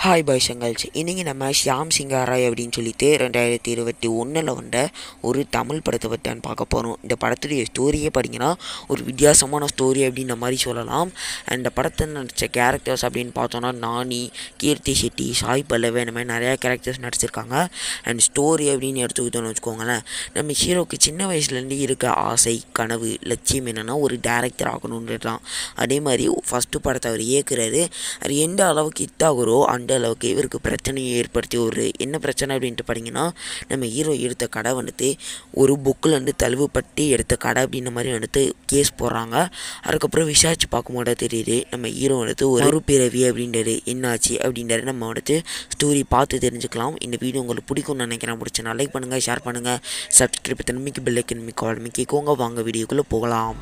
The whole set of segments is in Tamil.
ஹாய் பாய்ஸ் அங்கல்ஸ் இன்றைக்கி நம்ம ஷியாம் சிங்காராய் அப்படின்னு சொல்லிட்டு ரெண்டாயிரத்தி இருபத்தி ஒன்றில் வந்த ஒரு தமிழ் படத்தை பற்றி பார்க்க போகிறோம் இந்த படத்துடைய ஸ்டோரியே படிங்கன்னா ஒரு வித்தியாசமான ஸ்டோரி அப்படின்ற மாதிரி சொல்லலாம் And இந்த படத்தை நடித்த கேரக்டர்ஸ் அப்படின்னு பார்த்தோன்னா நானி கீர்த்தி செட்டி சாய் பல்லவ இந்த மாதிரி நிறையா கேரக்டர்ஸ் நடிச்சிருக்காங்க அண்ட் ஸ்டோரி அப்படின்னு எடுத்துக்கிட்டோம்னு வச்சுக்கோங்களேன் நம்ம ஹீரோக்கு சின்ன வயசுலேருந்து இருக்க ஆசை கனவு லட்சியம் என்னென்னா ஒரு டேரக்டர் ஆகணுன்றது தான் அதே மாதிரி ஃபஸ்ட்டு படத்தை அவர் இயக்குறாரு அது எந்த அளவுக்கு ஹிட் ஆகுறோ அந்த அளவுக்கு இவருக்கு பிரச்சனையை ஏற்படுத்தி ஒரு என்ன பிரச்சனை அப்படின்ட்டு பார்த்தீங்கன்னா நம்ம ஹீரோ எடுத்த கடை வந்துட்டு ஒரு புக்கிலேருந்து தழுவுப்பட்டு எடுத்த கடை அப்படின்ற மாதிரி வந்துட்டு கேஸ் போடுறாங்க அதுக்கப்புறம் விசாரிச்சு பார்க்கும்போது தெரியுது நம்ம ஹீரோ வந்துட்டு ஒரு பிறவி அப்படின்றது என்னாச்சு அப்படின்றது நம்ம வந்துட்டு ஸ்டோரி பார்த்து தெரிஞ்சுக்கலாம் இந்த வீடியோ உங்களுக்கு பிடிக்கும்னு நினைக்கிறேன் பிடிச்சனா லைக் பண்ணுங்கள் ஷேர் பண்ணுங்கள் சப்ஸ்கிரைப் தன்மைக்கு பெல்லைக்கன் மிக்க கால் மிக்கிக்கோங்க வாங்க வீடியோக்குள்ளே போகலாம்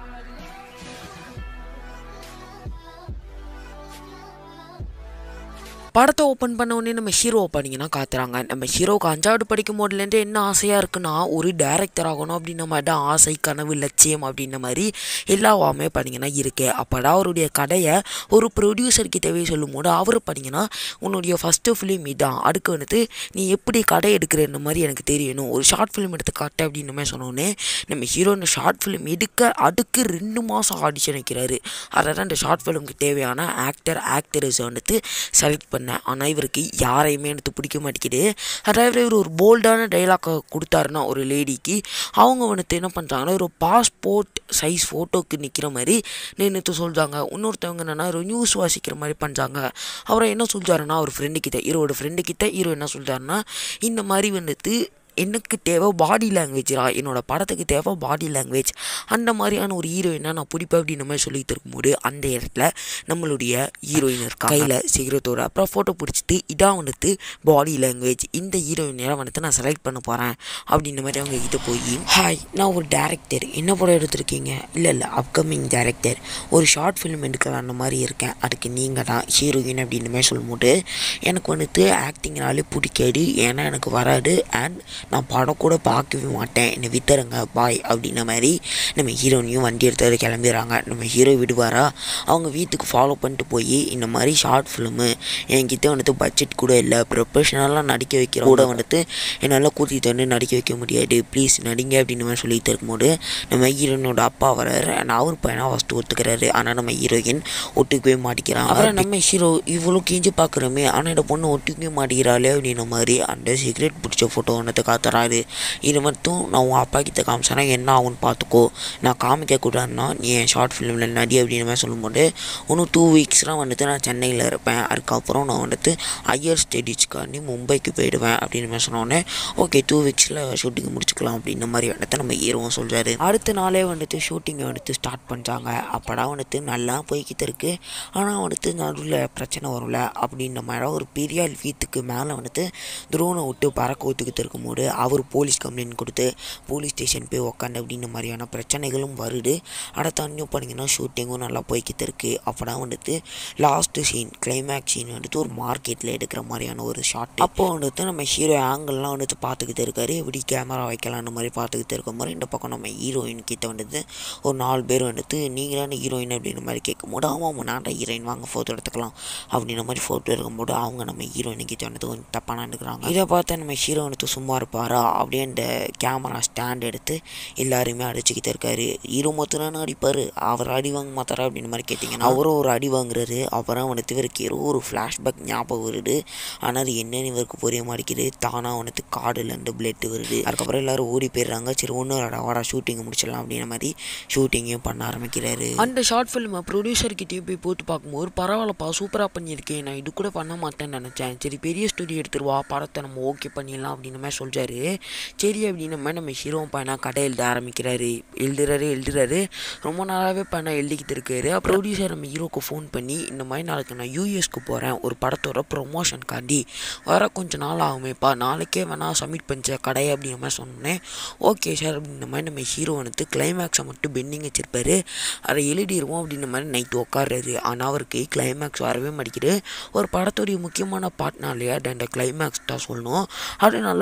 படத்தை ஓப்பன் பண்ண உடனே நம்ம ஹீரோவை பண்ணிங்கன்னா காத்துறாங்க நம்ம ஹீரோவுக்கு அஞ்சாவது படிக்கும் போதுலேருந்து என்ன ஆசையாக இருக்குன்னா ஒரு டேரக்டர் ஆகணும் அப்படின்ற மாதிரி தான் ஆசை கனவு லட்சியம் அப்படின்ற மாதிரி எல்லாமே பண்ணிங்கன்னா இருக்கு அப்போடா அவருடைய கடையை ஒரு ப்ரொடியூசர் கிட்டவே சொல்லும் போது அவர் பண்ணிங்கன்னா உன்னுடைய ஃபஸ்ட்டு ஃபிலிம் இதான் அடுக்கு வந்துட்டு நீ எப்படி கடை எடுக்கிறன்ற மாதிரி எனக்கு தெரியணும் ஒரு ஷார்ட் ஃபிலிம் எடுத்து காட்டு அப்படின்ற மாதிரி சொன்னோன்னே நம்ம ஹீரோ இந்த ஷார்ட் ஃபிலிம் எடுக்க அடுக்கு ரெண்டு மாதம் ஆடிஷன் வைக்கிறாரு அதை தான் இந்த ஷார்ட் ஃபிலிமுக்கு தேவையான ஆக்டர் ஆக்டர்ஸ் வந்துட்டு செலக்ட் பண்ணேன் ஆனால் இவருக்கு யாரையுமே எனக்கு பிடிக்க மாட்டேங்குது அதாவது இவர் ஒரு போல்டான டைலாக்கை கொடுத்தாருன்னா ஒரு லேடிக்கு அவங்க வந்துட்டு என்ன பண்ணுறாங்கன்னா ஒரு பாஸ்போர்ட் சைஸ் ஃபோட்டோக்கு நிற்கிற மாதிரி நின்றுட்டு சொல்கிறாங்க இன்னொருத்தவங்க என்னென்னா ஒரு நியூஸ் வாசிக்கிற மாதிரி பண்ணுறாங்க அவரை என்ன சொல்கிறாருன்னா ஒரு ஃப்ரெண்டு கிட்ட ஹீரோட ஃப்ரெண்டு கிட்ட ஹீரோ என்ன சொல்கிறாருன்னா இந்த மாதிரி வந்துட்டு எனக்கு தேவை பாடி லாங்குவேஜ்ரா என்னோட படத்துக்கு தேவை பாடி லாங்குவேஜ் அந்த மாதிரியான ஒரு ஹீரோயினை நான் பிடிப்பேன் அப்படின்ற மாதிரி சொல்லிட்டு இருக்கும்போது அந்த இடத்துல நம்மளுடைய ஹீரோயின் இருக்கா கையில் சிகரெட்டோட அப்புறம் ஃபோட்டோ பிடிச்சிட்டு இதான் வந்துட்டு பாடி லாங்குவேஜ் இந்த ஹீரோயினை வந்துட்டு நான் செலக்ட் பண்ண போகிறேன் அப்படின்ற மாதிரி அவங்க கிட்ட போய் ஹாய் நான் ஒரு டேரக்டர் என்ன படம் எடுத்திருக்கீங்க இல்லை இல்லை அப்கமிங் டேரக்டர் ஒரு ஷார்ட் ஃபிலிம் எடுக்கலான்ற மாதிரி இருக்கேன் அதுக்கு நீங்கள் தான் ஹீரோயின் அப்படின்ற மாதிரி சொல்லும்போது எனக்கு வந்துட்டு ஆக்டிங்னாலே பிடிக்காது ஏன்னா எனக்கு வராது அண்ட் நான் படம் கூட பார்க்கவே மாட்டேன் என்னை வித்துறங்க பாய் அப்படின்ன மாதிரி நம்ம ஹீரோனையும் வண்டி எடுத்து கிளம்பிடுறாங்க நம்ம ஹீரோ விடுவாரா அவங்க வீட்டுக்கு ஃபாலோ பண்ணிட்டு போய் இந்த மாதிரி ஷார்ட் ஃபிலிமு என்கிட்ட வந்துட்டு பட்ஜெட் கூட இல்லை ப்ரொஃபஷனலாக நடிக்க வைக்கிற கூட வந்துட்டு என்னால் கூட்டிகிட்டு வந்து நடிக்க வைக்க முடியாது ப்ளீஸ் நடிங்க அப்படின்னு மாதிரி சொல்லிட்டு இருக்கும்போது நம்ம ஹீரோனோட அப்பா வராரு அண்ட் அவர் பையனாக ஃபஸ்ட்டு ஒத்துக்கிறாரு ஆனால் நம்ம ஹீரோயின் ஒட்டுக்கவே மாட்டிக்கிறான் அப்புறம் நம்ம ஹீரோ இவ்வளோ கீஞ்சு பார்க்குறோமே ஆனால் இந்த பொண்ணு ஒட்டுக்கவே மாட்டேங்கிறாளே அப்படின்ற மாதிரி அந்த சிகரெட் பிடிச்ச ஃபோட்டோ ஒன்றத்தை காத்துறாரு இது மட்டும் நான் உன் அப்பா கிட்ட காமிச்சேன்னா என்ன ஆகும்னு பார்த்துக்கோ நான் காமிக்க கூடாதுன்னா நீ என் ஷார்ட் ஃபிலிமில் நடி அப்படின்ற மாதிரி சொல்லும்போது இன்னும் டூ வீக்ஸ்லாம் வந்துட்டு நான் சென்னையில் இருப்பேன் அதுக்கப்புறம் நான் வந்துட்டு ஹையர் ஸ்டடீஸ்க்காண்டி மும்பைக்கு போயிடுவேன் அப்படின்னு மாதிரி சொன்னோடனே ஓகே டூ வீக்ஸில் ஷூட்டிங் முடிச்சுக்கலாம் அப்படின்ற மாதிரி வந்துட்டு நம்ம ஹீரோவும் சொல்கிறாரு அடுத்த நாளே வந்துட்டு ஷூட்டிங்கை வந்துட்டு ஸ்டார்ட் பண்ணுறாங்க அப்படா வந்துட்டு நல்லா போய்கிட்டு இருக்கு ஆனால் வந்துட்டு நடுவில் பிரச்சனை வரும்ல அப்படின்ற மாதிரி ஒரு பெரிய வீட்டுக்கு மேலே வந்துட்டு த்ரோனை விட்டு பறக்க ஊற்றுக்கிட்டு இருக்கும்போது அவர் போலீஸ் கம்ப்ளைண்ட் கொடுத்து போலீஸ் ஸ்டேஷன் போய் உக்காந்து அப்படின்ற மாதிரியான பிரச்சனைகளும் வருது அடுத்த அன்னியும் பண்ணிங்கன்னா ஷூட்டிங்கும் நல்லா போய்கிட்டு இருக்குது அப்போதான் வந்துட்டு லாஸ்ட்டு சீன் கிளைமேக்ஸ் சீன் வந்துட்டு ஒரு மார்க்கெட்டில் எடுக்கிற மாதிரியான ஒரு ஷாட் அப்போ வந்துட்டு நம்ம ஹீரோ ஆங்கிள்லாம் வந்துட்டு பார்த்துக்கிட்டு இருக்காரு எப்படி கேமரா வைக்கலான்னு மாதிரி பார்த்துக்கிட்டு இருக்க மாதிரி இந்த பக்கம் நம்ம ஹீரோயின் கிட்ட வந்துட்டு ஒரு நாலு பேர் வந்துட்டு நீங்களான ஹீரோயின் அப்படின்ற மாதிரி கேட்கும்போது ஆமாம் நான் ஹீரோயின் வாங்க ஃபோட்டோ எடுத்துக்கலாம் அப்படின்ற மாதிரி ஃபோட்டோ எடுக்கும்போது அவங்க நம்ம ஹீரோயின் கிட்ட வந்துட்டு கொஞ்சம் தப்பாக நடந்துக்கிறாங்க இதை பார்த்தா நம்ம ஹீரோ வந்துட்டு சும்மா இருப்பாரா அப்படியே இந்த கேமரா ஸ்டாண்ட் எடுத்து எல்லாருமே அடிச்சுக்கிட்டு இருக்காரு ஹீரோ மொத்தம் அடிப்பார் அவர் அடி வாங்க மாத்தாரா அப்படின்ற மாதிரி கேட்டிங்கன்னா அவரும் ஒரு அடி வாங்குறாரு அப்புறம் வந்துட்டு இவருக்கு ஏதோ ஒரு ஃப்ளாஷ்பேக் ஞாபகம் வருது ஆனால் அது என்னன்னு இவருக்கு புரிய மாட்டேங்குது தானாக வந்துட்டு காடுலேருந்து பிளட் வருது அதுக்கப்புறம் எல்லாரும் ஓடி போயிடுறாங்க சரி ஒன்று வாடா ஷூட்டிங் முடிச்சிடலாம் அப்படின்ற மாதிரி ஷூட்டிங்கையும் பண்ண ஆரம்பிக்கிறாரு அந்த ஷார்ட் ஃபிலிமை ப்ரொடியூசர் கிட்டேயும் போய் போட்டு பார்க்கும்போது பரவாயில்லப்பா சூப்பராக பண்ணியிருக்கேன் நான் இது கூட பண்ண மாட்டேன்னு நினச்சேன் சரி பெரிய ஸ்டுடியோ எடுத்துருவா படத்தை நம்ம ஓகே பண்ணிடலாம் அப்படின்ற மாதிரி சொல்கிறாரு சரி அப்படின்ற மாதிரி நம்ம ஹீரோ பையனா கடை எழுத ஆரம்பிக்கிறாரு எழுதுறாரு எழுதுறாரு ரொம்ப நாளாகவே பையனா எழுதிக்கிட்டு இருக்காரு ப்ரொடியூசர் நம்ம ஹீரோக்கு ஃபோன் பண்ணி இந்த மாதிரி நாளைக்கு நான் யூஎஸ்க்கு போகிறேன் ஒரு படத்தோட ப்ரொமோஷனுக்காண்டி வர கொஞ்சம் நாள் ஆகுமேப்பா நாளைக்கே வேணால் சப்மிட் பண்ணிச்ச கடை அப்படின்ற மாதிரி சொன்னேன் ஓகே சார் அப்படின்ற மாதிரி நம்ம ஹீரோ வந்துட்டு கிளைமேக்ஸை மட்டும் பெண்டிங் வச்சிருப்பாரு அதை எழுதிடுவோம் அப்படின்ற மாதிரி நைட்டு உட்காடுறாரு ஆனால் அவருக்கு கிளைமேக்ஸ் வரவே மாட்டேங்குது ஒரு படத்துடைய முக்கியமான பார்ட்னாலேயே அந்த கிளைமேக்ஸ் தான் சொல்லணும் அது நல்லா இல்லைனா படம்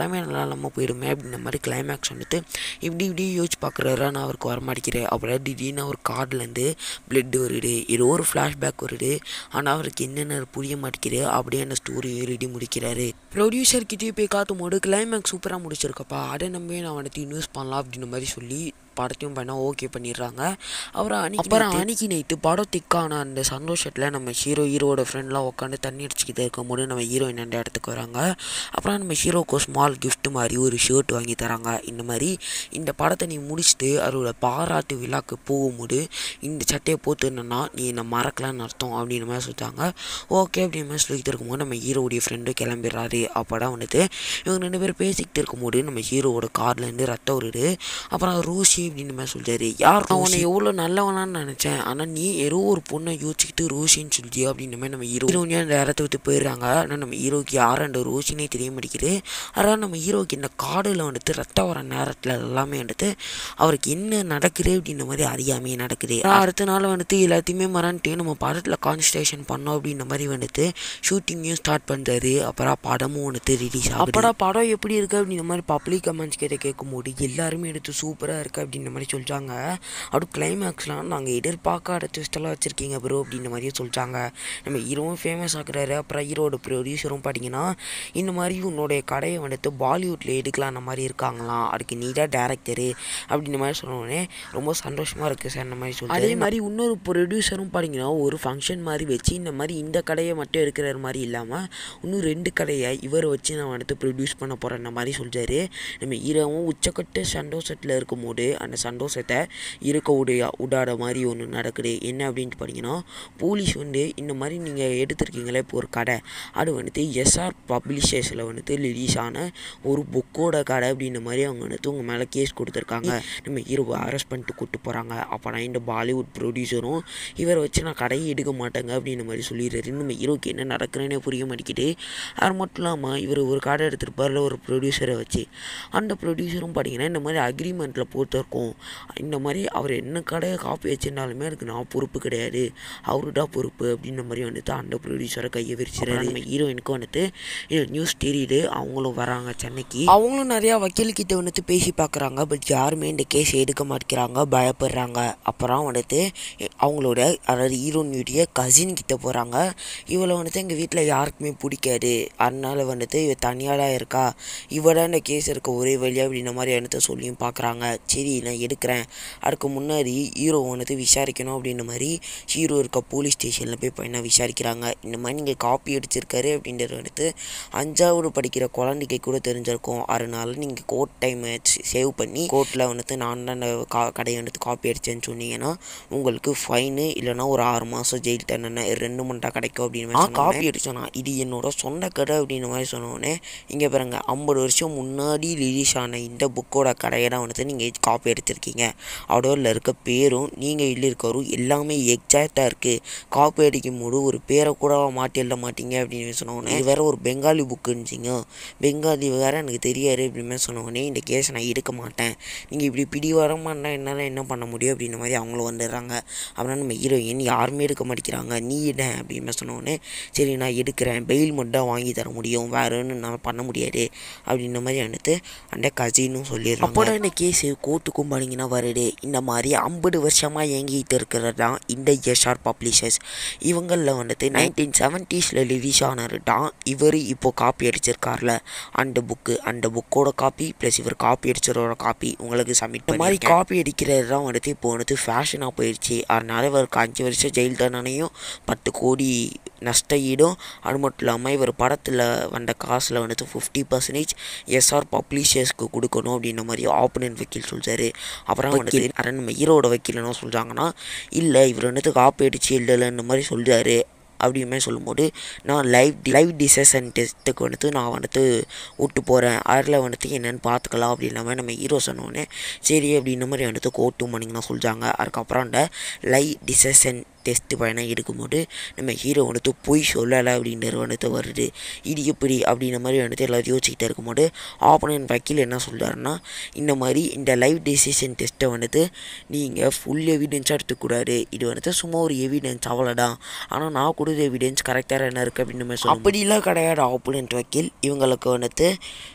படமே நல்லா இல்லாமல் போயிடுமே அப்படின்ற மாதிரி கிளைமேக்ஸ் வந்துட்டு இப்படி இப்படி யோசிச்சு பார்க்குறாரு நான் அவருக்கு வரமாட்டேங்கிறேன் அப்புறம் திடீர்னு ஒரு கார்ட்லேருந்து பிளட் வருது ஏதோ ஒரு ஃப்ளாஷ்பேக் வருது ஆனால் அவருக்கு என்னென்ன புரிய மாட்டேங்குது அப்படியே அந்த ஸ்டோரியை எழுதி முடிக்கிறாரு ப்ரொடியூசர் கிட்டே போய் காட்டும் போது கிளைமேக்ஸ் சூப்பராக முடிச்சிருக்கப்பா அதை நம்பி நான் வந்துட்டு இன்வெஸ்ட் பண்ணலாம் அப்படின்ற மாதிரி சொல்லி படத்தையும் பண்ண ஓகே பண்ணிடுறாங்க அப்புறம் அன்னைக்கு அப்புறம் அன்னைக்கு நைட்டு படம் திக்கான அந்த சந்தோஷத்தில் நம்ம ஹீரோ ஹீரோட ஃப்ரெண்ட்லாம் உட்காந்து தண்ணி அடிச்சுக்கிட்டு இருக்கும்போது நம்ம ஹீரோயின் அந்த இடத்துக்கு வராங்க அப்புறம் நம்ம ஹீரோக்கு ஸ்மால் gift மாதிரி ஒரு ஷர்ட் வாங்கி தராங்க இந்த மாதிரி இந்த படத்தை நீ முடிச்சுட்டு அதோட பாராட்டு விழாக்கு போகும்போது இந்த சட்டையை போட்டுனா நீ என்னை மறக்கலான்னு அர்த்தம் அப்படின்ற மாதிரி சொல்லிட்டாங்க ஓகே அப்படின்ற மாதிரி சொல்லிக்கிட்டு இருக்கும்போது நம்ம ஹீரோடைய ஃப்ரெண்டு கிளம்பிடுறாரு அப்போதான் வந்துட்டு இவங்க ரெண்டு பேரும் பேசிக்கிட்டு இருக்கும்போது நம்ம ஹீரோவோட கார்லேருந்து ரத்தம் வருது அப்புறம் ரோஷி அப்படின்னு மாதிரி சொல்லிட்டாரு யார் நான் உன்னை எவ்வளோ நல்லவனான்னு நினச்சேன் ஆனால் நீ ஏதோ ஒரு பொண்ணை யோசிச்சுக்கிட்டு ரோஷின்னு சொல்லிட்டியா அப்படின்ற மாதிரி நம்ம ஹீரோ ஹீரோனியா அந்த இடத்த விட்டு போயிடுறாங்க ஆனால் நம்ம ஹீரோக்கு யார் அந்த ரோஷினே தெரிய மாட்டேங்குது அதான் நம்ம ஹீரோக்கு இந்த காடில் வந்துட்டு ரத்தம் வர நேரத்தில் எல்லாமே வந்துட்டு அவருக்கு என்ன நடக்குது அப்படின்ற மாதிரி அறியாமையே நடக்குது ஆனா அடுத்த நாள் வந்துட்டு எல்லாத்தையுமே மறந்துட்டு நம்ம படத்தில் கான்சன்ட்ரேஷன் பண்ணோம் அப்படின்ற மாதிரி வந்துட்டு ஷூட்டிங்கையும் ஸ்டார்ட் பண்ணுறாரு அப்புறம் படமும் வந்துட்டு ரிலீஸ் ஆகுது அப்படா படம் எப்படி இருக்கு அப்படின்ற மாதிரி பப்ளிக் கமெண்ட்ஸ் கிட்ட கேட்கும்போது எல்லாருமே எடுத்து சூப்பராக இருக்குது அப்படின்ற மாதிரி சொல்லிட்டாங்க அப்படி கிளைமேக்ஸ்லாம் நாங்கள் எதிர்பார்க்காத ட்விஸ்டெல்லாம் வச்சுருக்கீங்க ப்ரோ அப்படின்ற மாதிரியே சொல்லிட்டாங்க நம்ம ஹீரோவும் ஃபேமஸ் ஆகுறாரு அப்புறம் ஹீரோட ப்ரொடியூசரும் பார்த்தீங்கன்னா இந்த மாதிரி உன்னுடைய கடையை வந்துட்டு பாலிவுட்டில் எடுக்கலாம் அந்த மாதிரி இருக்காங்களாம் அதுக்கு நீ தான் டேரக்டரு அப்படின்ற மாதிரி சொன்னோடனே ரொம்ப சந்தோஷமாக இருக்குது சார் இந்த மாதிரி சொல்லி அதே மாதிரி இன்னொரு ப்ரொடியூசரும் பார்த்தீங்கன்னா ஒரு ஃபங்க்ஷன் மாதிரி வச்சு இந்த மாதிரி இந்த கடையை மட்டும் எடுக்கிற மாதிரி இல்லாமல் இன்னும் ரெண்டு கடையை இவர் வச்சு நான் வந்துட்டு ப்ரொடியூஸ் பண்ண போகிறேன் அந்த மாதிரி சொல்லிட்டாரு நம்ம ஹீரோவும் உச்சக்கட்ட சந்தோஷத்தில் இருக்கும்போது அந்த சந்தோஷத்தை இருக்க உடைய விடாத மாதிரி ஒன்று நடக்குது என்ன அப்படின்ட்டு பார்த்தீங்கன்னா போலீஸ் வந்து இந்த மாதிரி நீங்கள் எடுத்திருக்கீங்களே இப்போ ஒரு கடை அது வந்துட்டு எஸ்ஆர் பப்ளிஷர்ஸில் வந்துட்டு ரிலீஸ் ஆன ஒரு புக்கோட கடை அப்படின்ற மாதிரி அவங்க வந்துட்டு உங்கள் மேலே கேஸ் கொடுத்துருக்காங்க நம்ம ஹீரோவை அரெஸ்ட் பண்ணிட்டு கூப்பிட்டு போகிறாங்க அப்போ நான் இந்த பாலிவுட் ப்ரொடியூசரும் இவரை வச்சு நான் கடையை எடுக்க மாட்டேங்க அப்படின்ற மாதிரி சொல்லிடுறாரு நம்ம ஹீரோக்கு என்ன நடக்குதுன்னே புரிய மாட்டேங்குது அது மட்டும் இல்லாமல் இவர் ஒரு கடை எடுத்திருப்பார்ல ஒரு ப்ரொடியூசரை வச்சு அந்த ப்ரொடியூசரும் பார்த்தீங்கன்னா இந்த மாதிரி அக்ரிமெண்ட்டில் போட்டிருக்கோம் இந்த மாதிரி அவர் என்ன கடையை காப்பி வச்சிருந்தாலுமே அதுக்கு நான் பொறுப்பு கிடையாது அவரு தான் பொறுப்பு அப்படின்ற மாதிரி வந்துட்டு அந்த ப்ரொடியூசரை கையை விரிச்சிடாரு நம்ம ஹீரோயினுக்கு வந்துட்டு இது நியூஸ் தெரியுது அவங்களும் வராங்க சென்னைக்கு அவங்களும் நிறையா வக்கீல்கிட்ட வந்துட்டு பேசி பார்க்குறாங்க பட் யாருமே இந்த கேஸ் எடுக்க மாட்டேங்கிறாங்க பயப்படுறாங்க அப்புறம் வந்துட்டு அவங்களோட அதாவது ஹீரோயினுடைய கசின் கிட்ட போகிறாங்க இவளை வந்துட்டு எங்கள் வீட்டில் யாருக்குமே பிடிக்காது அதனால வந்துட்டு இவ தனியாக தான் இருக்கா இவ தான் இந்த கேஸ் இருக்க ஒரே வழி அப்படின்ற மாதிரி வந்துட்டு சொல்லியும் பார்க்குறாங்க சரி நான் எடுக்கிறேன் அதுக்கு முன்னாடி ஹீரோ வந்துட்டு விசாரிக்கணும் அப்படின்ற மாதிரி ஹீரோ இருக்க போலீஸ் ஸ்டேஷனில் போய் பையனை விசாரிக்கிறாங்க இந்த மாதிரி நீங்கள் காப்பி அடிச்சிருக்காரு அப்படின்றது வந்துட்டு அஞ்சாவது படிக்கிற குழந்தைக்கு கூட தெரிஞ்சிருக்கும் அதனால நீங்கள் கோர்ட் டைமை சேவ் பண்ணி கோர்ட்டில் வந்துட்டு நான் தான் அந்த கா கடையை வந்துட்டு காப்பி அடிச்சேன்னு சொன்னீங்கன்னா உங்களுக்கு ஃபைனு இல்லைன்னா ஒரு ஆறு மாதம் ஜெயில் தண்டனை ரெண்டு மண்டா கிடைக்கும் அப்படின்னு மாதிரி காப்பி அடிச்சோன்னா இது என்னோட சொந்த கடை அப்படின்ற மாதிரி சொன்னோடனே இங்கே பாருங்க ஐம்பது வருஷம் முன்னாடி ரிலீஸ் ஆன இந்த புக்கோட கடையை தான் வந்துட்டு நீங்கள் காப்பி அடிச்சிருக்கீங்க அதோட இருக்க பேரும் நீங்கள் எழுதியிருக்கவரும் எல்லாமே எக்ஸாக்டாக இருக்குது காப்பி அடிக்கும் போது ஒரு பேரை கூட மாற்றி எழுத மாட்டீங்க அப்படின்னு சொன்னோடனே இது வேற ஒரு பெங்காலி புக்குன்னுச்சிங்க பெங்காலி வேற எனக்கு தெரியாது அப்படின்னு சொன்னோடனே இந்த கேஸை நான் எடுக்க மாட்டேன் நீங்கள் இப்படி பிடிவாரமாக இருந்தால் என்னால் என்ன பண்ண முடியும் அப்படின்ற மாதிரி அவங்களும் வந்துடுறாங்க அப்புறம் நம்ம ஹீரோயின் யாருமே எடுக்க மாட்டேங்கிறாங்க நீ என்ன அப்படின்னு சொன்னோடனே சரி நான் எடுக்கிறேன் பெயில் மட்டும் தான் வாங்கி தர முடியும் வேற ஒன்றும் நான் பண்ண முடியாது அப்படின்ற மாதிரி வந்துட்டு அந்த கசினும் சொல்லிடுறாங்க அப்போதான் இந்த கேஸு கோர்ட்டுக்கும் பண்ணிங்கன்னா வருது இந்த மாதிரி ஐம்பது வருஷமாக இயங்கிட்டு இருக்கிறது தான் இந்த எஸ்ஆர் பப்ளிஷர்ஸ் இவங்களில் வந்துட்டு நைன்டீன் செவன்ட்டீஸில் ரிலீஸ் ஆனது தான் இவர் இப்போ காப்பி அடிச்சிருக்கார்ல அந்த புக்கு அந்த புக்கோட காப்பி ப்ளஸ் இவர் காப்பி அடிச்சதோட காப்பி உங்களுக்கு சப்மிட் இந்த மாதிரி காப்பி அடிக்கிறது தான் வந்துட்டு இப்போ வந்துட்டு ஃபேஷனாக போயிடுச்சு அதனால இவருக்கு அஞ்சு வருஷம் ஜெயில் தண்டனையும் பத்து கோடி நஷ்ட ஈடும் அது மட்டும் இல்லாமல் இவர் படத்தில் வந்த காசில் வந்துட்டு ஃபிஃப்டி பர்சன்டேஜ் எஸ்ஆர் பப்ளிஷர்ஸ்க்கு கொடுக்கணும் அப்படின்ற மாதிரி ஆப்பனன்ட் வக்கீல் சொல்கிறாரு அப்புறம் வந்துட்டு அரண் நம்ம ஹீரோட வக்கீல் என்ன சொல்கிறாங்கன்னா இல்லை இவர் வந்துட்டு காப்பி அடிச்சு இல்லைன்ற மாதிரி சொல்கிறாரு அப்படியுமே சொல்லும்போது நான் லைவ் லைவ் டிசஷன் டெஸ்ட்டுக்கு வந்துட்டு நான் வந்துட்டு விட்டு போகிறேன் அதில் வந்துட்டு என்னென்னு பார்த்துக்கலாம் அப்படின்ற மாதிரி நம்ம ஹீரோ சொன்னோடனே சரி அப்படின்ற மாதிரி வந்துட்டு கோர்ட்டும் பண்ணிங்கன்னா சொல்லிட்டாங்க அதுக்கப்புறம் அந்த லைவ் டிசஷன் டெஸ்ட்டு பயணம் எடுக்கும்போது நம்ம ஹீரோ வந்துட்டு பொய் சொல்லலை அப்படின்றது வந்துட்டு வருது இது எப்படி அப்படின்ற மாதிரி வந்துட்டு எல்லோரும் யோசிச்சுக்கிட்டே இருக்கும்போது ஆப்பனன் வக்கீல் என்ன சொல்கிறாருன்னா இந்த மாதிரி இந்த லைவ் டெசிஷன் டெஸ்ட்டை வந்துட்டு நீங்கள் ஃபுல் எவிடென்ஸாக எடுத்துக்கூடாது இது வந்துட்டு சும்மா ஒரு எவிடென்ஸ் அவ்வளோதான் ஆனால் நான் கொடுத்த எவிடென்ஸ் கரெக்டாக என்ன இருக்குது அப்படின்னு மாதிரி சொல்லுவோம் அப்படிலாம் கிடையாது ஆப்பனண்ட் வக்கீல் இவங்களுக்கு வந்துட்டு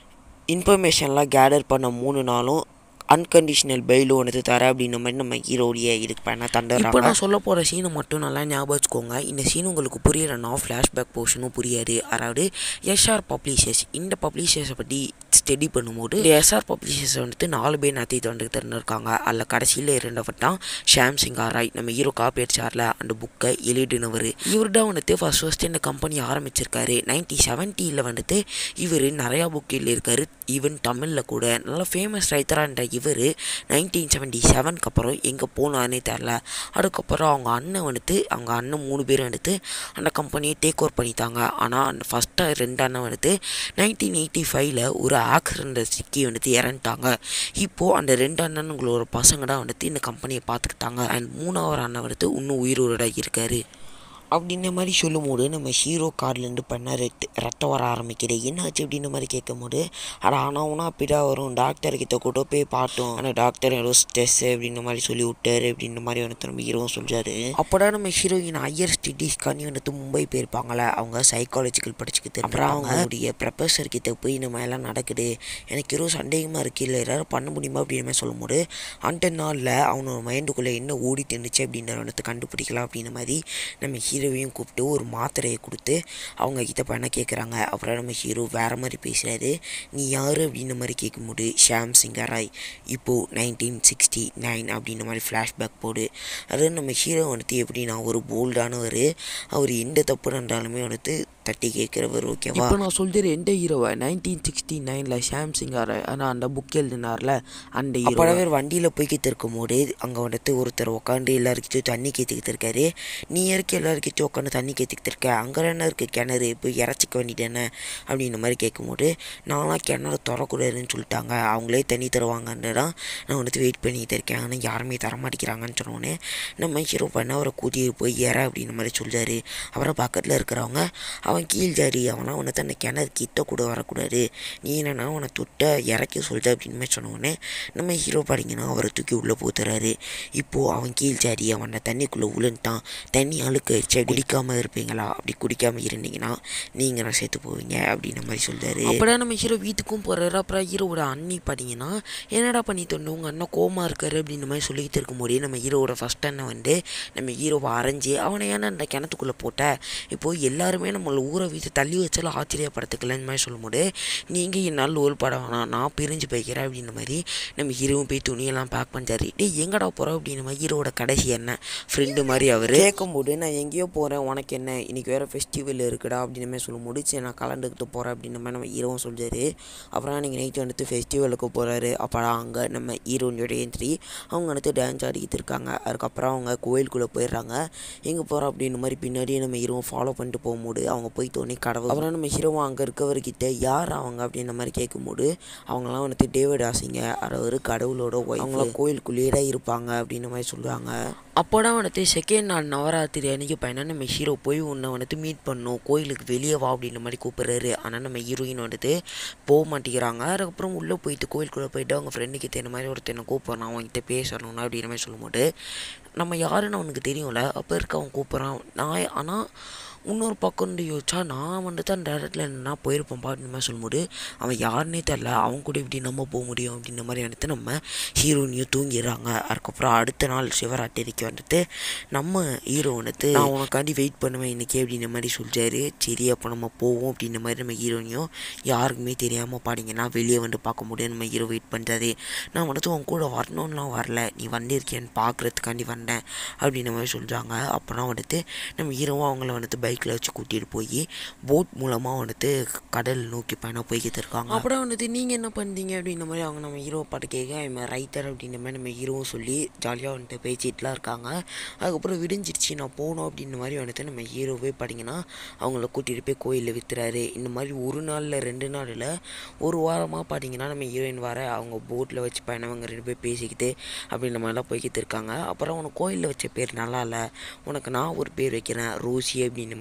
இன்ஃபர்மேஷன்லாம் கேதர் பண்ண மூணு நாளும் அன்கண்டிஷனல் பெயிலும் வந்து தர அப்படின்ற மாதிரி நம்ம ஹீரோடைய இதுக்கு பண்ண தந்துடுறாங்க இப்போ நான் சொல்ல போகிற சீனை மட்டும் நல்லா ஞாபகம் வச்சுக்கோங்க இந்த சீன் உங்களுக்கு புரியலைன்னா ஃப்ளாஷ்பேக் போர்ஷனும் புரியாது அதாவது எஸ்ஆர் பப்ளிஷர்ஸ் இந்த பப்ளிஷர்ஸை பற்றி ஸ்டடி பண்ணும்போது இந்த எஸ்ஆர் பப்ளிஷர்ஸ் வந்துட்டு நாலு பேர் நடத்திட்டு வந்துட்டு இருந்திருக்காங்க அதில் கடைசியில் இருந்தவர் தான் ஷாம் சிங் ஆராய் நம்ம ஹீரோ காப்பேட் சாரில் அந்த புக்கை எழுதினவர் இவர் தான் வந்துட்டு ஃபர்ஸ்ட் ஃபர்ஸ்ட் இந்த கம்பெனி ஆரம்பிச்சிருக்காரு நைன்டீன் செவன்ட்டியில் வந்துட்டு இவர் நிறையா புக் எழுதியிருக்காரு ஈவன் தமிழில் கூட நல்ல ஃபேமஸ் ரைட்டராக இவர் நைன்டீன் செவன்ட்டி செவனுக்கு அப்புறம் எங்கே போனார்னே தெரில அதுக்கப்புறம் அவங்க அண்ணன் வந்துட்டு அவங்க அண்ணன் மூணு பேர் வந்துட்டு அந்த கம்பெனியை டேக் ஓவர் பண்ணிட்டாங்க ஆனால் அந்த ஃபஸ்ட்டு ரெண்டு அண்ணன் வந்துட்டு நைன்டீன் எயிட்டி ஃபைவ்ல ஒரு ஆக்சிடெண்ட்டை சிக்கி வந்துட்டு இறந்துட்டாங்க இப்போது அந்த ரெண்டு அண்ணனுங்களோட பசங்க தான் வந்துட்டு இந்த கம்பெனியை பார்த்துக்கிட்டாங்க அண்ட் மூணாவது அண்ணன் வந்துட்டு இன்னும் உயிரோட இருக்காரு அப்படின்ற மாதிரி சொல்லும்போது நம்ம ஹீரோ கார்லேருந்து பண்ண ரெட் ரத்தம் வர ஆரம்பிக்குது என்னாச்சு அப்படின்ற மாதிரி கேட்கும்போது அட ஆனால் ஒன்றா அப்படிதான் வரும் டாக்டர் கிட்ட கூட போய் பார்த்தோம் ஆனால் டாக்டர் ஏதோ ஸ்ட்ரெஸ் அப்படின்ற மாதிரி சொல்லி விட்டாரு அப்படின்ற மாதிரி வந்து நம்ம ஹீரோவும் சொல்கிறாரு அப்போதான் நம்ம ஹீரோயின் ஹையர் ஸ்டடீஸ்க்காண்டி வந்துட்டு மும்பை போயிருப்பாங்களே அவங்க சைக்காலஜிக்கல் படிச்சுக்கிட்டு அப்புறம் அவங்களுடைய ப்ரொஃபஸர் கிட்ட போய் இந்த மாதிரிலாம் நடக்குது எனக்கு ஏதோ சந்தேகமாக இருக்கு இல்லை ஏதாவது பண்ண முடியுமா அப்படின்ற மாதிரி சொல்லும்போது அந்த நாளில் அவனோட மைண்டுக்குள்ளே என்ன ஓடிட்டு இருந்துச்சு அப்படின்ற வந்துட்டு கண்டுபிடிக்கலாம் அப்படின்ற மாதிரி நம்ம ஹீரோவையும் கூப்பிட்டு ஒரு மாத்திரையை கொடுத்து அவங்க கிட்ட பண்ண கேட்குறாங்க அப்புறம் நம்ம ஹீரோ வேறு மாதிரி பேசுகிறாரு நீ யார் அப்படின்ற மாதிரி கேட்கும்போது ஷாம் சிங் ராய் இப்போது நைன்டீன் சிக்ஸ்டி நைன் அப்படின்ற மாதிரி ஃப்ளாஷ்பேக் போடு அது நம்ம ஹீரோ வந்துட்டு எப்படின்னா ஒரு போல்டானவர் அவர் எந்த தப்பு நடந்தாலுமே வந்துட்டு தட்டி கேட்குறவர் ஓகேவா இப்போ நான் சொல்கிறேன் எந்த ஹீரோவை நைன்டீன் சிக்ஸ்டி நைனில் ஷாம் சிங்கார் ஆனால் அந்த புக் எழுதினார்ல அந்த ஹீரோ அவர் வண்டியில் போய்கிட்டு இருக்கும்போது அங்கே வந்துட்டு ஒருத்தர் உட்காந்து எல்லாருக்கிட்டும் தண்ணி கேத்துக்கிட்டு இருக்காரு நீ இறக்கி எல்லாருக்கிட்டும் உட்காந்து தண்ணி கேத்துக்கிட்டு இருக்க அங்கே என்ன இருக்குது கிணறு போய் இறச்சிக்க வேண்டியதானே அப்படின்ற மாதிரி கேட்கும்போது நான்லாம் கிணறு திறக்கூடாதுன்னு சொல்லிட்டாங்க அவங்களே தண்ணி தருவாங்கன்னு தான் நான் வந்துட்டு வெயிட் பண்ணிக்கிட்டு இருக்கேன் ஆனால் யாருமே தர மாட்டேங்கிறாங்கன்னு சொன்னோன்னே நம்ம ஹீரோ பண்ண அவரை கூட்டிட்டு போய் ஏற அப்படின்ற மாதிரி சொல்கிறாரு அப்புறம் பக்கத்தில் இருக்கிறவங்க அவன் கீழ் ஜாடி அவனாம் உன்னை அந்த கிணறு கிட்ட கூட வரக்கூடாது நீ என்னன்னா உன்னை தொட்ட இறக்கி சொல்லிட்ட அப்படின்னு மாதிரி சொன்னோடனே நம்ம ஹீரோ பாடிங்கன்னா அவரை தூக்கி உள்ளே போத்துறாரு இப்போது அவன் கீழ் ஜாடி அவனை தண்ணிக்குள்ளே உளுந்துட்டான் தண்ணி அழுக்காயிடுச்சு குடிக்காமல் இருப்பீங்களா அப்படி குடிக்காமல் இருந்தீங்கன்னா நீங்கள் நான் சேர்த்து போவீங்க அப்படின்ற மாதிரி சொல்கிறாரு அப்படியே நம்ம ஹீரோ வீட்டுக்கும் போகிறாரு அப்புறம் ஹீரோவோட அண்ணி பார்த்தீங்கன்னா என்னடா பண்ணி தோணும் உங்கள் அண்ணன் கோமா இருக்காரு அப்படின்ற மாதிரி சொல்லிக்கிட்டு இருக்கும்போதே நம்ம ஹீரோவோட ஃபஸ்ட் அண்ணன் வந்து நம்ம ஹீரோவை அரைஞ்சி அவனை ஏன்னா அந்த கிணத்துக்குள்ளே போட்ட இப்போது எல்லாருமே நம்மளை ஊரை வீட்டு தள்ளி வச்சாலும் ஆச்சரியப்படுத்துக்கலன்னு மாதிரி சொல்லும்போது நீங்கள் என்னால் லோல் பட வேணாம் நான் பிரிஞ்சு போய்க்கிறேன் அப்படின்ற மாதிரி நம்ம ஹீரோவும் போய் துணியெல்லாம் பேக் பண்ணிட்டாரு டேய் எங்கடா போகிறோம் அப்படின்ற மாதிரி ஹீரோட கடைசி என்ன ஃப்ரெண்டு மாதிரி அவர் கேட்கும்போது நான் எங்கேயோ போகிறேன் உனக்கு என்ன இன்னைக்கு வேறு ஃபெஸ்டிவல் இருக்குடா அப்படின்ற மாதிரி சொல்லும்போது சரி நான் கலந்துக்கிட்டு போகிறேன் அப்படின்ற மாதிரி நம்ம ஹீரோவும் சொல்கிறாரு அப்புறம் நீங்கள் நைட்டு வந்துட்டு ஃபெஸ்டிவலுக்கு போகிறாரு அப்போலாம் அங்கே நம்ம ஹீரோனோட என்ட்ரி அவங்க வந்துட்டு டான்ஸ் ஆடிக்கிட்டு இருக்காங்க அதுக்கப்புறம் அவங்க கோயிலுக்குள்ளே போயிடுறாங்க எங்கே போகிறோம் அப்படின்ற மாதிரி பின்னாடியே நம்ம ஹீரோவும் ஃபாலோ பண்ணிட்டு போகும்போது அவங்க போய் தோணி கடவுள் அப்புறம் நம்ம ஹீரோவும் அங்கே இருக்கவர்கிட்ட யார் அவங்க அப்படின்ற மாதிரி கேட்கும்போது அவங்களாம் வந்துட்டு டேவிட் ஆசிங்க அவர் கடவுளோட ஒய்ஃப் அவங்களாம் கோயிலுக்குள்ளேயே தான் இருப்பாங்க அப்படின்ற மாதிரி சொல்லுவாங்க அப்போதான் வந்துட்டு செகண்ட் நாள் நவராத்திரி அன்னைக்கு பையனா நம்ம ஹீரோ போய் உன்னை வந்துட்டு மீட் பண்ணணும் கோயிலுக்கு வெளியே வா அப்படின்ற மாதிரி கூப்பிட்றாரு ஆனால் நம்ம ஹீரோயின் வந்துட்டு போக மாட்டேங்கிறாங்க அதுக்கப்புறம் உள்ளே போயிட்டு கோயிலுக்குள்ளே போயிட்டு அவங்க ஃப்ரெண்டுக்கிட்ட இந்த மாதிரி ஒருத்தர் என்ன கூப்பிட்றான் அவன்கிட்ட பேசணும் அப்படின்ற மாதிரி சொல்லும்போது நம்ம யாருன்னு அவனுக்கு தெரியும்ல அப்போ இருக்க அவன் கூப்பிட்றான் நான் ஆனால் இன்னொரு பக்கம் இருந்து யோசிச்சா நான் வந்துட்டு அந்த இடத்துல என்ன போயிருப்பேன் பாட்டு மாதிரி சொல்லும்போது அவன் யாருன்னே தெரில அவன் கூட இப்படி நம்ம போக முடியும் அப்படின்ற மாதிரி வந்துட்டு நம்ம ஹீரோயினியும் தூங்கிடுறாங்க அதுக்கப்புறம் அடுத்த நாள் சிவராத்திரிக்கு வந்துட்டு நம்ம ஹீரோ வந்துட்டு நான் உனக்காண்டி வெயிட் பண்ணுவேன் இன்னைக்கு அப்படின்ற மாதிரி சொல்லிட்டாரு சரி அப்போ நம்ம போவோம் அப்படின்ற மாதிரி நம்ம ஹீரோயினியும் யாருக்குமே தெரியாமல் பாடிங்கன்னா வெளியே வந்து பார்க்க முடியும் நம்ம ஹீரோ வெயிட் பண்ணுறாரு நான் வந்துட்டு உன் கூட வரணும்லாம் வரல நீ வந்திருக்கேன்னு பார்க்குறதுக்காண்டி வந்தேன் அப்படின்ற மாதிரி சொல்கிறாங்க அப்போனா வந்துட்டு நம்ம ஹீரோவும் அவங்கள வந்துட்டு பைக்கில் வச்சு கூட்டிகிட்டு போய் போட் மூலமாக வந்துட்டு கடல் நோக்கி பயணம் போய்கிட்டு இருக்காங்க அப்புறம் வந்துட்டு நீங்கள் என்ன பண்ணுறீங்க அப்படின்ற மாதிரி அவங்க நம்ம ஹீரோ பாட்டு கேட்க இவன் ரைட்டர் அப்படின்ற மாதிரி நம்ம ஹீரோவும் சொல்லி ஜாலியாக வந்துட்டு பேசிட்டுலாம் இருக்காங்க அதுக்கப்புறம் விடிஞ்சிருச்சு நான் போகணும் அப்படின்ற மாதிரி வந்துட்டு நம்ம ஹீரோவே பார்த்தீங்கன்னா அவங்கள கூட்டிகிட்டு போய் கோயிலில் விற்றுறாரு இந்த மாதிரி ஒரு நாளில் ரெண்டு நாளில் ஒரு வாரமாக பார்த்தீங்கன்னா நம்ம ஹீரோயின் வர அவங்க போட்டில் வச்சு பயணவங்க ரெண்டு பேர் பேசிக்கிட்டு அப்படின்ற மாதிரிலாம் போய்கிட்டு இருக்காங்க அப்புறம் உனக்கு கோயிலில் வச்ச பேர் நல்லா இல்லை உனக்கு நான் ஒரு பேர் வைக்கிறேன் ரோசி அப்படின்ற மாதிரி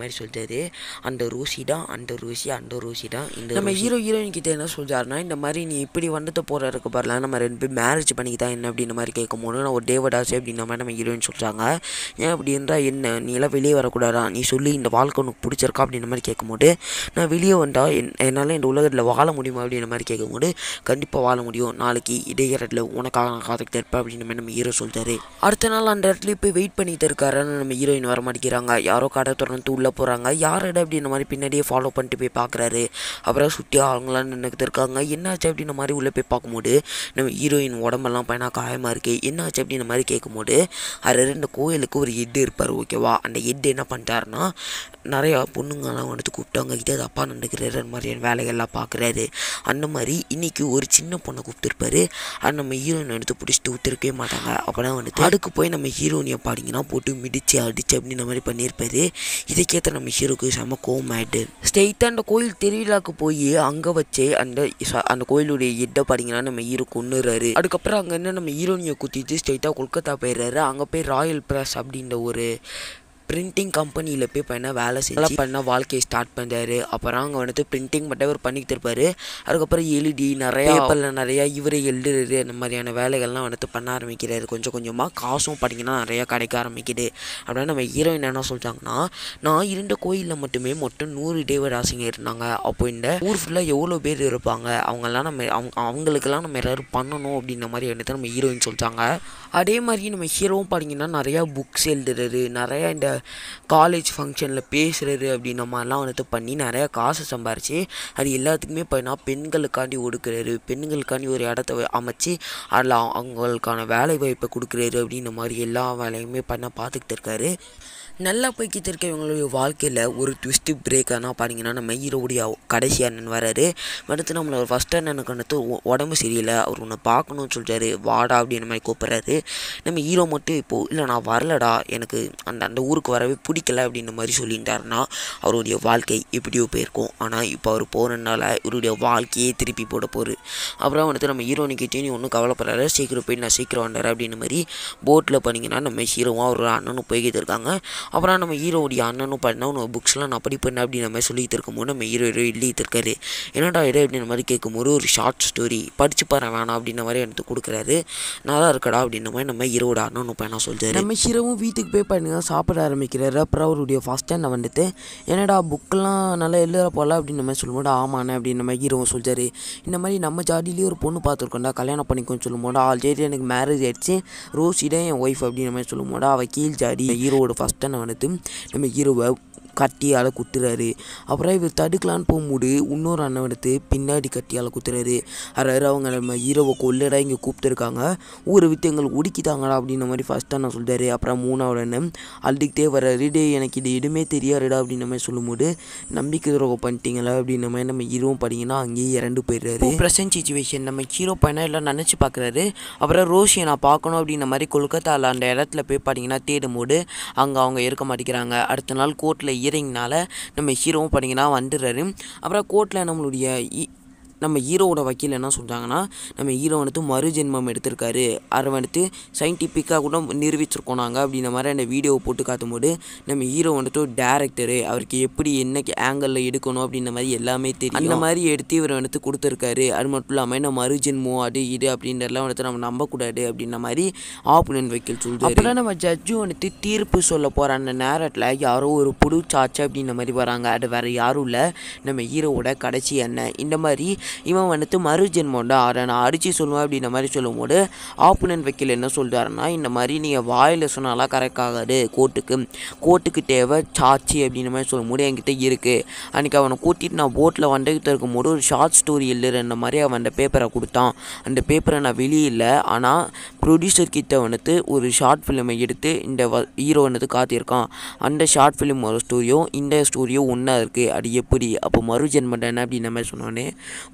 மாதிரி சொல்லிட்டாரு அந்த ரோசிடா அந்த ரோசி அந்த ரோசிடா இந்த நம்ம ஹீரோ ஹீரோயின் கிட்ட என்ன சொல்றாருன்னா இந்த மாதிரி நீ இப்படி வந்துட்டு போற இருக்க பாருல நம்ம ரெண்டு பேரும் மேரேஜ் பண்ணிக்கிட்டா என்ன அப்படின்ற மாதிரி கேட்கும் போது நான் ஒரு டேவடாச்சு அப்படின்ற மாதிரி நம்ம ஹீரோயின் சொல்றாங்க ஏன் அப்படி இருந்தால் என்ன நீ எல்லாம் வெளியே வரக்கூடாதா நீ சொல்லி இந்த வாழ்க்கை உனக்கு பிடிச்சிருக்கா அப்படின்ற மாதிரி கேட்கும்போது நான் வெளியே வந்தா என் என்னால் இந்த உலகத்தில் வாழ முடியுமா அப்படின்ற மாதிரி கேட்கும்போது கண்டிப்பாக வாழ முடியும் நாளைக்கு இதே இடத்துல உனக்காக நான் காத்துக்கிட்டு இருப்பேன் அப்படின்ற மாதிரி நம்ம ஹீரோ சொல்லிட்டாரு அடுத்த நாள் அந்த இடத்துல போய் வெயிட் பண்ணிட்டு இருக்காரு ஆனா நம்ம ஹீரோயின் வர மாட்டேங்கிறாங்க யாரோ கடை திறந்து உள்ளே போகிறாங்க யாரோட அப்படின்ற மாதிரி பின்னாடியே ஃபாலோ பண்ணிட்டு போய் பார்க்குறாரு அப்புறம் சுற்றி அவங்களாம் நின்றுக்கிட்டு இருக்காங்க என்னாச்சு அப்படின்ற மாதிரி உள்ளே போய் பார்க்கும்போது நம்ம ஹீரோயின் உடம்பெல்லாம் பயணா காயமாக இருக்கு என்னாச்சு அப்படின்ற மாதிரி கேட்கும்போது அது ரெண்டு கோயிலுக்கு ஒரு ஹெட் இருப்பார் ஓகேவா அந்த ஹெட் என்ன பண்ணிட்டாருன்னா நிறையா பொண்ணுங்கெல்லாம் வந்துட்டு கூப்பிட்டு அவங்க கிட்ட அப்பா நடக்கிறாரு அந்த மாதிரியான வேலைகள்லாம் பார்க்குறாரு அந்த மாதிரி இன்னைக்கு ஒரு சின்ன பொண்ணை கூப்பிட்டுருப்பாரு அது நம்ம ஹீரோயின் எடுத்து பிடிச்சிட்டு ஊற்றிருக்கவே மாட்டாங்க அப்போனா வந்துட்டு அதுக்கு போய் நம்ம ஹீரோனியை பாடிங்கன்னா போட்டு மிதிச்சு அடிச்சு அப்படின்ற மாதிரி பண்ணியிருப்பாரு இதுக்கேற்ற நம்ம ஹீரோக்கு செம கோவம் ஆயிட்டு ஸ்ட்ரெயிட்டாக அந்த கோயில் திருவிழாக்கு போய் அங்கே வச்சு அந்த ச- அந்த கோயிலுடைய ஹெட்டை பாடிங்கன்னா நம்ம ஹீரோ கொண்டுறாரு அதுக்கப்புறம் அங்கே என்ன நம்ம ஹீரோனியை குத்திட்டு ஸ்ட்ரெயிட்டாக கொல்கத்தா போயிடுறாரு அங்கே போய் ராயல் பிரஸ் அப்படின்ற ஒரு பிரிண்டிங் கம்பெனியில் போய் பண்ண வேலை செஞ்சு பண்ண வாழ்க்கையை ஸ்டார்ட் பண்ணுறாரு அப்புறம் அங்கே வந்துட்டு பிரிண்டிங் மட்டும் அவர் பண்ணிக்கிட்டு இருப்பாரு அதுக்கப்புறம் எழுதி நிறையா பேப்பரில் நிறையா இவரே எழுதுறது அந்த மாதிரியான வேலைகள்லாம் வந்துட்டு பண்ண ஆரம்பிக்கிறாரு கொஞ்சம் கொஞ்சமாக காசும் பார்த்தீங்கன்னா நிறையா கிடைக்க ஆரம்பிக்குது அப்படின்னா நம்ம ஹீரோயின் என்ன சொல்லிட்டாங்கன்னா நான் இருந்த கோயிலில் மட்டுமே மொத்தம் நூறு தேவராசிங்க இருந்தாங்க அப்போ இந்த ஊர் ஃபுல்லாக எவ்வளோ பேர் இருப்பாங்க அவங்கெல்லாம் நம்ம அவங்க அவங்களுக்கெல்லாம் நம்ம எல்லாரும் பண்ணணும் அப்படின்ற மாதிரி வந்துட்டு நம்ம ஹீரோயின் சொல்லிட்டாங்க அதே மாதிரி நம்ம ஹீரோவும் பார்த்தீங்கன்னா நிறையா புக்ஸ் எழுதுறது நிறையா இந்த காலேஜ் ஃபங்க்ஷனில் பேசுறது அப்படின்ற மாதிரிலாம் வந்துட்டு பண்ணி நிறையா காசு சம்பாரிச்சு அது எல்லாத்துக்குமே பார்த்தீங்கன்னா பெண்களுக்காண்டி ஒடுக்குறாரு பெண்களுக்காண்டி ஒரு இடத்த வ- அமைச்சு அதில் அவங்களுக்கான வேலை வாய்ப்பை கொடுக்குறாரு அப்படின்ற மாதிரி எல்லா வேலையுமே பண்ண பார்த்துக்கிட்டு இருக்காரு நல்லா போய்கிட்டு இருக்க இவங்களுடைய வாழ்க்கையில் ஒரு ட்விஸ்ட்டு பிரேக் ஆனால் பார்த்தீங்கன்னா நம்ம ஹீரோவுடைய கடைசி அண்ணன் வராரு அடுத்து நம்மளோட ஃபஸ்ட் அண்ணனுக்கு வந்துட்டு உ- உடம்பு சரியில்லை அவர் உன்னை பார்க்கணும்னு சொல்லிட்டாரு வாடா அப்படின்ற மாதிரி கூப்பிட்றாரு நம்ம ஹீரோ மட்டும் இப்போது இல்லை நான் வரலடா எனக்கு அந்த அந்த ஊருக்கு வரவே பிடிக்கல அப்படின்ற மாதிரி சொல்லிட்டாருன்னா அவருடைய வாழ்க்கை எப்படியோ போயிருக்கும் ஆனால் இப்போ அவர் போகிறனால இவருடைய வாழ்க்கையே திருப்பி போட போகுது அப்புறம் வந்துட்டு நம்ம ஹீரோனிக்கிட்டே நீ ஒன்றும் கவலைப்படாத சீக்கிரம் போய் நான் சீக்கிரம் வந்துடுறேன் அப்படின்ற மாதிரி போட்டில் பண்ணிங்கன்னா நம்ம ஹீரோவும் அவரோட அண்ணனும் போய்கிட்டு இருக்காங்க அப்புறம் நம்ம ஹீரோவுடைய அண்ணனும் பண்ண உன்னோட புக்ஸ்லாம் நான் படிப்பேன் அப்படின்ற மாதிரி சொல்லிட்டு இருக்கும்போது நம்ம ஹீரோ ஹீரோ எழுதிட்டு இருக்காரு என்னடா இடம் அப்படின்ற மாதிரி கேட்கும்போது ஒரு ஷார்ட் ஸ்டோரி படிச்சு பாரு வேணாம் அப்படின்ற மாதிரி எனக்கு கொடுக்குறாரு நல்லா இருக்கடா அப்படின்ற மாதிரி நம்ம ஹீரோட அண்ணனும் பையனா சொல்றாரு நம்ம ஹீரோவும் வீட்டுக்கு போய் பண்ணுங்க சாப்பிட ஆரம்பிக்கிறாரு அப்புறம் அவருடைய ஃபஸ்ட் ஸ்டாண்டை வந்துட்டு என்னடா புக்கெல்லாம் நல்லா எழுதுற போல அப்படின்ற மாதிரி சொல்லும்போது ஆமாண்ணே அப்படின்ற மாதிரி ஹீரோவும் சொல்றாரு இந்த மாதிரி நம்ம ஜாடியிலேயே ஒரு பொண்ணு பார்த்துருக்கோம்டா கல்யாணம் பண்ணிக்கோன்னு சொல்லும்போது ஆல்ரெடி எனக்கு மேரேஜ் ஆயிடுச்சு ரோஸிடா என் ஒய்ஃப் அப்படின்ற மாதிரி சொல்லும்போது அவள் கீழ் ஜாடி ஹீரோவோட ஃபஸ்ட் ஸ்டாண்டை வந்துட்டு நம்ம ஹீரோவை கட்டியால் குத்துறாரு அப்புறம் இவர் தடுக்கலான்னு போகும்போது இன்னொரு அண்ணன் எடுத்து பின்னாடி கட்டியால் குத்துறாரு அதாவது அவங்க நம்ம ஹீரோவை கொல்லடா இங்கே கூப்பிட்டுருக்காங்க ஊரை விட்டு எங்களுக்கு ஒடுக்கிட்டாங்கடா அப்படின்ற மாதிரி ஃபஸ்ட் அண்ணன் சொல்றாரு அப்புறம் மூணாவது அண்ணன் அழுதுகிட்டே வர்றாரு டே எனக்கு இது எதுவுமே தெரியாதுடா அப்படின்ற மாதிரி சொல்லும்போது நம்பிக்கை துரோகம் பண்ணிட்டீங்களா அப்படின்ற மாதிரி நம்ம ஹீரோவும் பார்த்தீங்கன்னா அங்கேயே இறந்து போயிடுறாரு ப்ரெசன்ட் சுச்சுவேஷன் நம்ம ஹீரோ பையனா எல்லாம் நினச்சி பார்க்குறாரு அப்புறம் ரோஷியை நான் பார்க்கணும் அப்படின்ற மாதிரி கொல்கத்தாவில் அந்த இடத்துல போய் பார்த்தீங்கன்னா தேடும் போது அங்கே அவங்க இருக்க மாட்டேங்கிறாங்க அடுத்த நாள் கோர்ட்டில் இயரிங்னால நம்ம ஹீரோவும் பார்த்தீங்கன்னா வந்துடுறாரு அப்புறம் கோர்ட்டில் நம்மளுடைய இ- நம்ம ஹீரோவோட வக்கீல் என்ன சொல்கிறாங்கன்னா நம்ம ஹீரோ வந்துட்டு மறுஜென்மம் எடுத்திருக்காரு அதை வந்துட்டு சயின்டிஃபிக்காக கூட நிரூபிச்சிருக்கோம் நாங்கள் அப்படின்ற மாதிரி அந்த வீடியோவை போட்டு காட்டும்போது நம்ம ஹீரோ வந்துட்டு டேரக்டரு அவருக்கு எப்படி என்ன ஆங்கிளில் எடுக்கணும் அப்படின்ற மாதிரி எல்லாமே தெரியும் அந்த மாதிரி எடுத்து இவர் வந்துட்டு கொடுத்துருக்காரு அது மட்டும் இல்லாமல் என்ன மறுஜென்மம் அது இது அப்படின்றதெல்லாம் வந்துட்டு நம்ம நம்பக்கூடாது அப்படின்ற மாதிரி ஆப்புனன் வக்கீல் சொல்றாரு அப்புறம் நம்ம ஜட்ஜும் வந்துட்டு தீர்ப்பு சொல்ல போகிற அந்த நேரத்தில் யாரோ ஒரு புது சாச்சு அப்படின்ற மாதிரி வராங்க அது வேறு யாரும் இல்லை நம்ம ஹீரோவோட கடைசி அண்ணன் இந்த மாதிரி இவன் வந்துட்டு மறுஜென்மம்டா அதை நான் அடித்து சொல்லுவேன் அப்படின்ற மாதிரி சொல்லும்போது ஆப்புனன் வக்கீல் என்ன சொல்கிறாருன்னா இந்த மாதிரி நீங்கள் வாயில் சொன்னாலாம் கரெக்ட் ஆகாது கோர்ட்டுக்கு கோர்ட்டுக்கு தேவை சாட்சி அப்படின்ற மாதிரி சொல்லும்போது என்கிட்ட இருக்குது அன்றைக்கி அவனை கூட்டிட்டு நான் போட்டில் வந்துக்கிட்டு இருக்கும்போது ஒரு ஷார்ட் ஸ்டோரி எழுதுற மாதிரி அவன் அந்த பேப்பரை கொடுத்தான் அந்த பேப்பரை நான் வெளியில ஆனால் ப்ரொடியூசர் கிட்ட வந்துட்டு ஒரு ஷார்ட் ஃபிலிமை எடுத்து இந்த ஹீரோ வந்துட்டு காத்திருக்கான் அந்த ஷார்ட் ஃபிலிமோட ஸ்டோரியும் இந்த ஸ்டோரியும் ஒன்றா இருக்குது அது எப்படி அப்போ மறுஜென்மம் என்ன அப்படின்ற மாதிரி சொன்னோடனே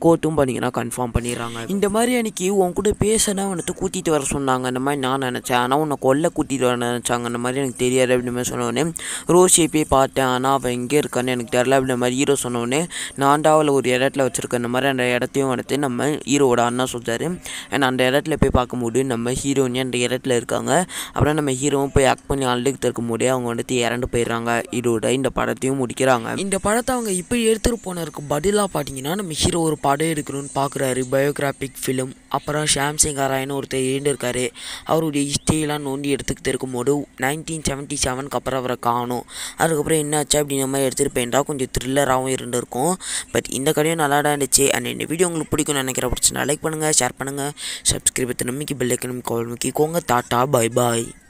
கோர்ட்டும் பார்த்தீங்கன்னா கன்ஃபார்ம் பண்ணிடுறாங்க இந்த மாதிரி அன்னைக்கு உன் கூட பேசினா வந்துட்டு கூட்டிகிட்டு வர சொன்னாங்க அந்த மாதிரி நான் நினச்சேன் ஆனால் உன்னை கொல்ல கூட்டிகிட்டு வர நினச்சாங்க அந்த மாதிரி எனக்கு தெரியாது அப்படின்னு மாதிரி சொன்னோடனே ரோஷியை போய் பார்த்தேன் ஆனால் அவள் எங்கே இருக்கான்னு எனக்கு தெரில அப்படின்ற மாதிரி ஹீரோ சொன்னோடனே நான் தான் அவளை ஒரு இடத்துல வச்சுருக்கேன் இந்த மாதிரி அந்த இடத்தையும் வந்துட்டு நம்ம ஹீரோவோட அண்ணா சொல்கிறாரு அண்ட் அந்த இடத்துல போய் பார்க்கும்போது நம்ம ஹீரோயினி அந்த இடத்துல இருக்காங்க அப்புறம் நம்ம ஹீரோவும் போய் ஆக்ட் பண்ணி அழுதுகிட்டு இருக்கும்போதே அவங்க வந்துட்டு இறந்து போயிடுறாங்க இதோட இந்த படத்தையும் முடிக்கிறாங்க இந்த படத்தை அவங்க இப்படி எடுத்துகிட்டு போனதுக்கு பதிலாக பார்த்தீங்கன்னா நம்ம ஹீரோ ஒரு படம் எடுக்கணும்னு பார்க்குறாரு பயோகிராபிக் ஃபிலிம் அப்புறம் ஷாம் சிங் ராயன்னு ஒருத்தர் இருந்திருக்காரு அவருடைய ஹிஸ்ட்ரியெல்லாம் நோண்டி எடுத்துக்கிட்டு இருக்கும்போது நைன்டீன் செவன்ட்டி செவனுக்கு அப்புறம் அவரை காணும் அதுக்கப்புறம் என்னாச்சு அப்படின்ற மாதிரி எடுத்துகிட்டு போயிட்டா கொஞ்சம் த்ரில்லராகவும் இருந்திருக்கும் பட் இந்த கடையும் நல்லா தான் இருந்துச்சு அண்ட் இந்த வீடியோ உங்களுக்கு பிடிக்கும்னு நினைக்கிற பிரச்சனை லைக் பண்ணுங்கள் ஷேர் பண்ணுங்கள் சப்ஸ்கிரைப் நம்பிக்கை பெல்லைக்கணும் கால் முக்கிக்கோங்க டாட்டா பை பாய்